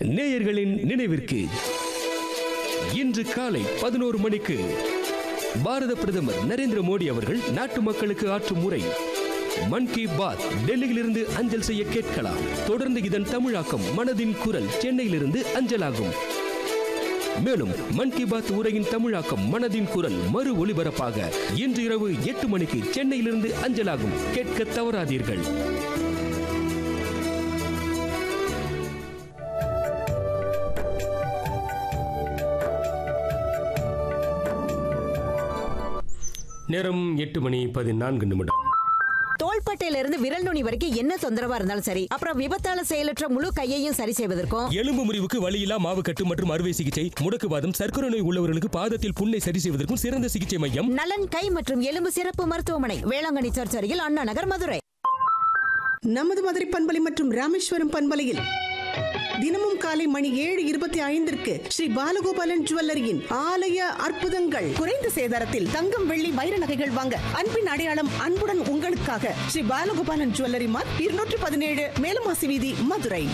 நேயர்களின் நினைவிற்கு இன்று காலை பதினோரு மணிக்கு பாரத பிரதமர் நரேந்திர மோடி அவர்கள் நாட்டு மக்களுக்கு ஆற்றும் முறை மன் கி பாத் டெல்லியிலிருந்து அஞ்சல் செய்ய கேட்கலாம் தொடர்ந்து இதன் தமிழாக்கம் மனதின் குரல் சென்னையிலிருந்து அஞ்சலாகும் மேலும் மன் கி பாத் உரையின் தமிழாக்கம் மனதின் குரல் மறு ஒளிபரப்பாக இன்று இரவு எட்டு மணிக்கு சென்னையிலிருந்து அஞ்சலாகும் கேட்க தவறாதீர்கள் நேரம் எட்டு மணி பதினான்கு நிமிடம் தோள்பட்டையில இருந்து விரல் நுனி வரைக்கும் என்ன தொந்தரவா இருந்தாலும் சரி அப்புறம் விபத்தால செயலற்ற முழு கையையும் சரி செய்வதற்கும் எலும்பு முறிவுக்கு வலியில்லா மாவு கட்டு மற்றும் அறுவை சிகிச்சை முடக்குவாதம் சர்க்கரை நோய் உள்ளவர்களுக்கு பாதத்தில் புண்ணை சரி செய்வதற்கும் சிறந்த சிகிச்சை மையம் நலன் கை மற்றும் எலும்பு சிறப்பு மருத்துவமனை வேளாங்கண்ணி சர்ச் அருகில் அண்ணா நகர் மதுரை நமது மதுரை பண்பலை மற்றும் ராமேஸ்வரம் பண்பலையில் தினமும் காலை மணி ஏழு இருபத்தி ஐந்திற்கு ஸ்ரீ பாலகோபாலன் ஜுவல்லரியின் ஆலய அற்புதங்கள் குறைந்த சேதாரத்தில் தங்கம் வெள்ளி வைர நகைகள் வாங்க அன்பின் அடையாளம் அன்புடன் உங்களுக்காக ஸ்ரீ பாலகோபாலன் ஜுவல்லரி மார்க் இருநூற்றி பதினேழு மேலமாசி வீதி மதுரை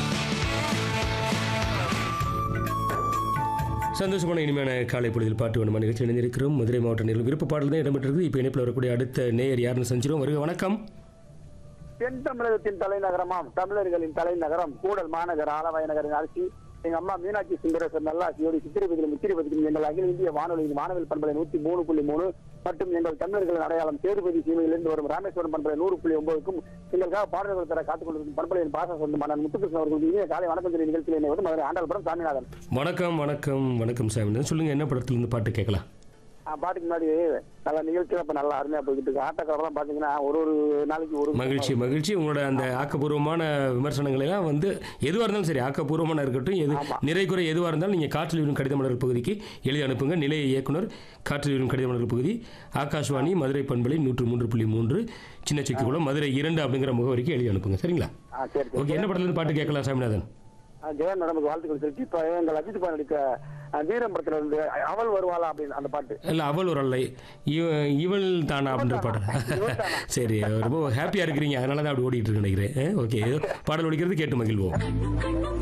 சந்தோஷமான இனிமையான காலை பொழுதில் பாட்டு வேணுமா நிகழ்ச்சி இணைந்திருக்கிறோம் மதுரை மாவட்ட நிலம் விருப்ப பாடல் தான் இடம்பெற்றிருக்கு இப்போ இணைப்பில் வரக்கூடிய அடுத்த நேயர் யாருன்னு செஞ்சிடும் வருக வணக்கம் தென் தமிழகத்தின் தலைநகரமாம் தமிழர்களின் தலைநகரம் கூடல் மாநகர் ஆலவாய நகரின் அரசி எங்க அம்மா மீனாட்சி சுந்தரேசன் நல்லாசியோடு சித்திரபதியிலும் முத்திரபதியிலும் எங்கள் அகில இந்திய வானொலியின் வானவில் பண்பலை நூத்தி மூணு புள்ளி மூணு மற்றும் எங்கள் தமிழர்களின் அடையாளம் சேதுபதி சீமையிலிருந்து வரும் ராமேஸ்வரம் பண்பலை நூறு புள்ளி ஒன்பதுக்கும் எங்களுக்காக பாடல்கள் தர காத்துக் கொண்டிருக்கும் பண்பலையின் பாச சொந்த மன்னன் முத்துகிருஷ்ணன் அவர்களுக்கு இனிய காலை வணக்கம் சொல்லி நிகழ்ச்சியில் என்னை வந்து மதுரை ஆண்டாள்புரம் சாமிநாதன் வணக்கம் வணக்கம் வணக்கம் சாமி சொல்லுங்க என்ன படத்துல இருந்து பாட்டு கேட்கலாம் ஆ, பாட்டுக்கு முன்னாடி நல்ல நிகழ்ச்சிகள் இப்ப நல்லா அருமையா போய்கிட்டு இருக்கு ஆட்டக்காரெல்லாம் பாத்தீங்கன்னா ஒரு ஒரு நாளைக்கு ஒரு மகிழ்ச்சி மகிழ்ச்சி உங்களோட அந்த ஆக்கப்பூர்வமான விமர்சனங்கள் எல்லாம் வந்து எதுவாக இருந்தாலும் சரி ஆக்கப்பூர்வமான இருக்கட்டும் எது நிறை குறை எதுவாக இருந்தாலும் நீங்கள் காற்றில் வரும் கடித மலர் பகுதிக்கு எழுதி அனுப்புங்க நிலைய இயக்குனர் காற்றில் வரும் கடித மலர் பகுதி ஆகாஷ்வாணி மதுரை பண்பலை நூற்று மூன்று புள்ளி மூன்று சின்ன செக்கிக்குளம் மதுரை இரண்டு அப்படிங்கிற முகவரிக்கு எழுதி அனுப்புங்க சரிங்களா ஆ, சரி சரி ஓகே என்ன படத்துல இருந்து பாட்டு கேட்கலாம் சாமிநாதன் ஆ, ஜெயன் மேடமுக்கு வாழ்த்துக்கள் சொல்லிட்டு இப்ப எங்கள் அஜித் குமார் நடித்த ஆ, வீரம் படத்துல இருந்து அவள் வருவாளா அப்படின்னு அந்த பாட்டு இல்லை அவள் ஒரு அல்லை இவ இவள் தானா அப்படின்ற பாடல் சரி ரொம்ப ஹாப்பியாக இருக்கிறீங்க அதனால தான் அப்படி ஓடிட்டு இருக்கு நினைக்கிறேன் ஓகே பாடல் ஓடிக்கிறது கேட்டு மகிழ்வோம்